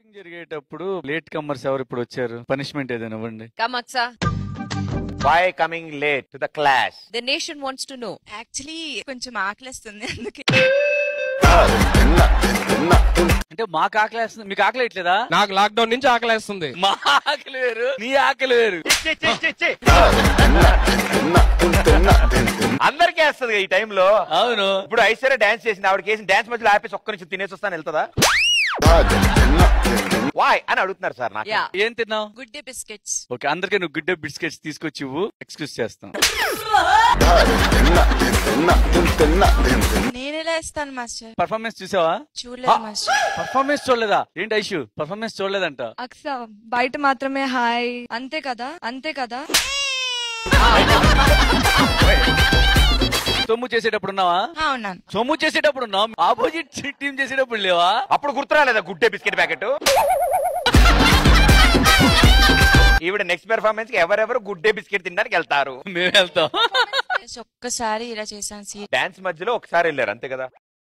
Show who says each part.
Speaker 1: జరిగేటప్పుడు late commerce ఎవరు ఇప్పుడు వచ్చారు పనిష్మెంట్ ఏదైనా ఇవ్వండి
Speaker 2: Kamatsa,
Speaker 3: why coming late to the class
Speaker 2: the nation wants to know.
Speaker 4: Actually కొంచెం ఆకలిస్తుంది అందుకే
Speaker 1: అంటే మాకు ఆకలి వేస్తుంది మీకు ఆకలి వేయట్లేదా
Speaker 5: నాకు లాక్డౌన్ నుంచి ఆకలేస్తుంది
Speaker 1: మా ఆకలి వేరు నీ ఆకలి వేరు
Speaker 3: అందరికీ వేస్తుంది ఈ టైంలో
Speaker 1: అవును
Speaker 3: ఇప్పుడు ఐశ్వర్య డాన్స్ చేసింది ఆవిడ చేసిన డాన్స్ మధ్యలో ఆపేసి ఒక్క నుంచి తినేసి వస్తాను వెళ్తుందా వాయ్ అని అడుగుతున్నారు సార్ నాకు
Speaker 2: Yeah.
Speaker 1: ఏం తిన్నావు
Speaker 4: గుడ్ డే బిస్కెట్స్
Speaker 1: ఓకే అందరికీ నువ్వు గుడ్ డే బిస్కెట్స్ తీసుకొచ్చి ఇవ్వు ఎక్స్క్యూజ్ చేస్తాం
Speaker 4: నేను ఎలా ఇస్తాను మాస్టర్
Speaker 1: పర్ఫార్మెన్స్ చూసావా
Speaker 4: చూడలేదు మాస్టర్
Speaker 1: పర్ఫార్మెన్స్ చూడలేదా ఏంటి ఐషు పర్ఫార్మెన్స్ చూడలేదంట
Speaker 6: అక్స బయట మాత్రమే హాయ్ అంతే కదా అంతే కదా
Speaker 1: సొమ్ము చేసేటప్పుడు ఉన్నావా
Speaker 4: ఆ, ఉన్నాను
Speaker 1: సొమ్ము చేసేటప్పుడు ఉన్నావు ఆపోజిట్ టీం చేసేటప్పుడు లేవా
Speaker 3: అప్పుడు గుర్తురాలేదా గుడ్డే బిస్కెట్ ప్యాకెట్ ఈవిడ నెక్స్ట్ పెర్ఫార్మెన్స్ కి ఎవరెవరు గుడ్డే బిస్కెట్ తినడానికి వెళ్తారు
Speaker 1: మేము వెళ్తాం
Speaker 4: ఒక్కసారి ఇలా చేశాను సీ
Speaker 3: డాన్స్ మధ్యలో ఒకసారి వెళ్ళారు అంతే కదా